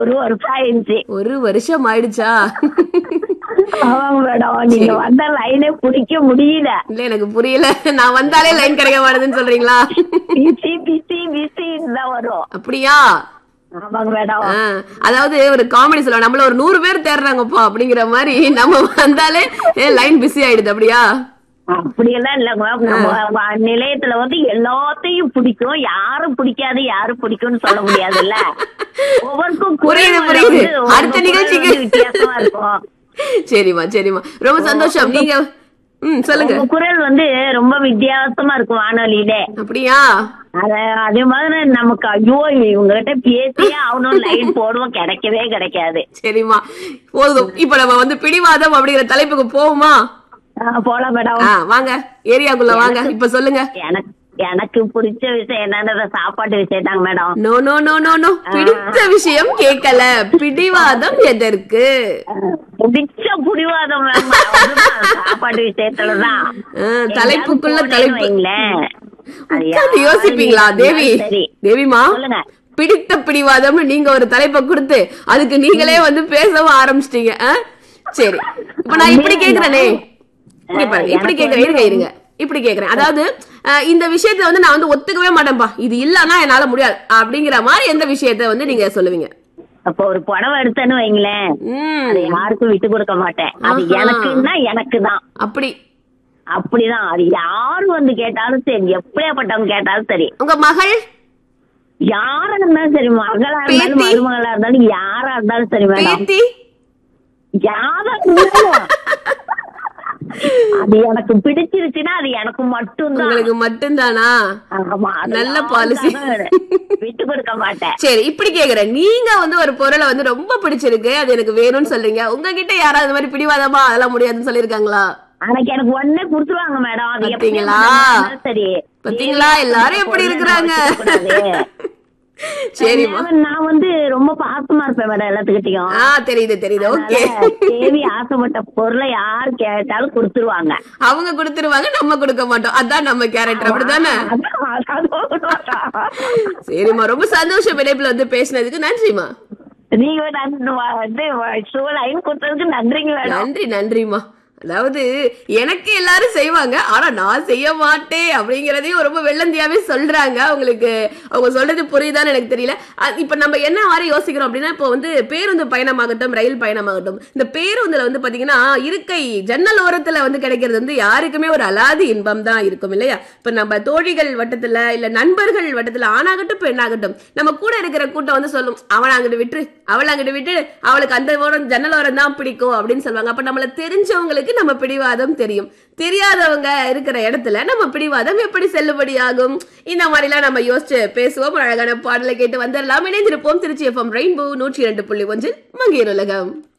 ஒரு வருஷம் ஆயிடுச்சு ஒரு வருஷம் ஆயிடுச்சா ஆமாங்க மேடம் நீங்க வந்த லைனே பிடிக்க முடியல இல்ல எனக்கு புரியல நான் வந்தாலே லைன் கிடைக்க மாட்டேதுன்னு சொல்றீங்களா பிசி பிசி பிசின்னு தான் வரும் அப்படியா ஆமாங்க மேடம் ஆ, அதாவது ஒரு காமெடி சொல்லுவாங்க நம்மள ஒரு நூறு பேர் தேடுறாங்கப்பா அப்படிங்கிற மாதிரி நம்ம வந்தாலே லைன் பிஸி ஆயிடுது அப்படியா அப்படியெல்லாம் இல்லைங்க மேம் நம்ம வ- நிலையத்துல வந்து எல்லாத்தையும் பிடிக்கும் யாரும் பிடிக்காது யாரும் பிடிக்கும்னு சொல்ல முடியாதுல்ல ஒவ்வொருக்கும் புரியுது, குரல் புரியுது. வந்து ஒவ்வொரு அடுத்த குரல் நிகழ்ச்சிக்கு- வந்து வித்தியாசமா இருக்கும் சரிம்மா சரிம்மா ரொம்ப சந்தோஷம் நீங்க ம் சொல்லுங்க உங்க குரல் வந்து ரொம்ப வித்தியாசமா இருக்கும் வானொலியிலே அப்படியா அத அதே மாதிரி நமக்கு ஐயோ இவங்ககிட்ட பேசியே ஆகணும் லைன் போடுவோம் கிடைக்கவே கிடைக்காது சரிம்மா போதும் இப்ப நம்ம வந்து பிடிவாதம் அப்படிங்கிற தலைப்புக்கு போவோமா ஆ, போலாம் மேடம் ஆ வாங்க ஏரியாக்குள்ள வாங்க இப்ப சொல்லுங்க எனக்கு எனக்கு பிடிச்ச விஷயம் என்னன்ற சாப்பாட்டு விஷயம் தாங்க madam no no no no no பிடித்த விஷயம் கேட்கல பிடிவாதம் எதற்கு பிடிச்ச புடிவாதம் மேம் அதுதான் சாப்பாட்டு விஷயத்துலதான் ஆ, தலைப்புக்குள்ள எங்கேயாவது தலைப்பு போனேன்னு வைங்களேன், அது உட்கார்ந்து யாரு யோசிப்பீங்களா தேவி சரி தேவிமா சொல்லுங்க பிடித்த பிடிவாதம்னு நீங்க ஒரு தலைப்பை கொடுத்து அதுக்கு நீங்களே வந்து பேசவும் ஆரம்பிச்சிட்டீங்க ஆ? சரி இப்ப நான் இப்படி கேக்குறேனே இங்க பாருங்க இப்படி கேக்குறேன் இருங்க இருங்க இப்படி கேக்குறேன் அதாவது அஹ், இந்த விஷயத்த வந்து நான் வந்து ஒத்துக்கவே மாட்டேன்பா இது இல்லன்னா என்னால முடியாது அப்படிங்கிற மாதிரி எந்த விஷயத்த வந்து நீங்க சொல்லுவீங்க அப்ப ஒரு புடவை எடுத்தேன்னு வைங்களேன் ம் அதை யாருக்கும் விட்டு கொடுக்க மாட்டேன் அது ஆஹா. எனக்குன்னா எனக்கு தான் அப்படி அப்படிதான் அது யாரு வந்து கேட்டாலும் சரி எப்படியாப்பட்டவங்க கேட்டாலும் சரி உங்க மகள் யாரா இருந்தாலும் சரி மகளா இருந்தாலும் பேத்தி? மருமகளா இருந்தாலும் யாரா இருந்தாலும் சரி மேடம் பேத்தி யாரா இருந்தாலும் அது எனக்கு பிடிச்சிருச்சுன்னா அது எனக்கு மட்டும்தான் உங்களுக்கு மட்டும்தானா ஆமா, அது நல்ல யாருக்காகவும் policy. விட்டு கொடுக்க மாட்டேன் சரி இப்படி கேக்குறேன் நீங்க வந்து ஒரு பொருளை வந்து ரொம்ப பிடிச்சிருக்கு அது எனக்கு வேணும்னு சொல்றீங்க உங்ககிட்ட யாராவது இந்த மாதிரி பிடிவாதமா அதெல்லாம் முடியாதுன்னு சொல்லிருக்காங்களா அன்னைக்கு எனக்கு ஒண்ணே குடுத்துருவாங்க மேடம் அது எப்படி பாத்தீங்களா? இருந்தாலும் சரி பாத்தீங்களா? எல்லாரும் எப்படி இருக்கிறாங்க? சரிம்மா சரிம்மா நான் வந்து ரொம்ப பாசமா இருப்பேன் மேடம் எல்லாத்துக்கிட்டையும் ஆ தெரியுது தெரியுது ஓகே அதனால தேவி ஆசைப்பட்ட பொருளை யார் கேட்டாலும் கொடுத்துருவாங்க அவங்க கொடுத்துருவாங்க நம்ம கொடுக்க மாட்டோம் அதான் நம்ம கேரக்டர் அப்படிதானே அதான், அதான். சரிம்மா ரொம்ப சந்தோஷம் இணைப்புல வந்து பேசினதுக்கு நன்றிம்மா நீங்க வந்து வந்து ஷோ லைன் கொடுத்ததுக்கு நன்றிங்க மேடம் நன்றி நன்றிம்மா அதாவது எனக்கு எல்லாரும் செய்வாங்க ஆனா நான் செய்ய மாட்டேன் அப்படிங்கறதையும் ரொம்ப வெள்ளந்தியாவே சொல்றாங்க அவங்களுக்கு அவங்க சொல்றது புரியுதான்னு எனக்கு தெரியல அ- இப்ப நம்ம என்ன மாதிரி யோசிக்கிறோம் அப்படின்னா இப்போ வந்து பேருந்து பயணமாகட்டும் ரயில் பயணமாகட்டும் இந்த பேருந்துல வந்து பாத்தீங்கன்னா இருக்கை ஜன்னல் ஓரத்துல வந்து கிடைக்கிறது வந்து யாருக்குமே ஒரு அலாதி இன்பம் தான் இருக்கும் இல்லையா இப்ப நம்ம தோழிகள் வட்டத்துல இல்ல நண்பர்கள் வட்டத்துல ஆணாகட்டும் பெண்ணாகட்டும் நம்ம கூட இருக்கிற கூட்டம் வந்து சொல்லும் அவளை அங்கிட்டு விட்டு அவளை அங்கிட்டு விட்டு அவளுக்கு அந்த ஓரம் ஜன்னல் ஓரம் தான் பிடிக்கும் அப்படின்னு சொல்லுவாங்க அப்ப நம்மள தெரிஞ்சவங்களுக்கு நம்ம பிடிவாதம் தெரியும் தெரியாதவங்க இருக்கிற இடத்துல நம்ம பிடிவாதம் எப்படி செல்லுபடியாகும் இந்த மாதிரிலாம் நம்ம யோசிச்சு பேசுவோம் அழகான பாடலை கேட்டு வந்துடலாம் இணைந்திருப்போம் திருச்சி எஃப்எம் ரெயின்போ நூற்றி இரண்டு புள்ளி ஒன்றில் மங்கையர் உலகம்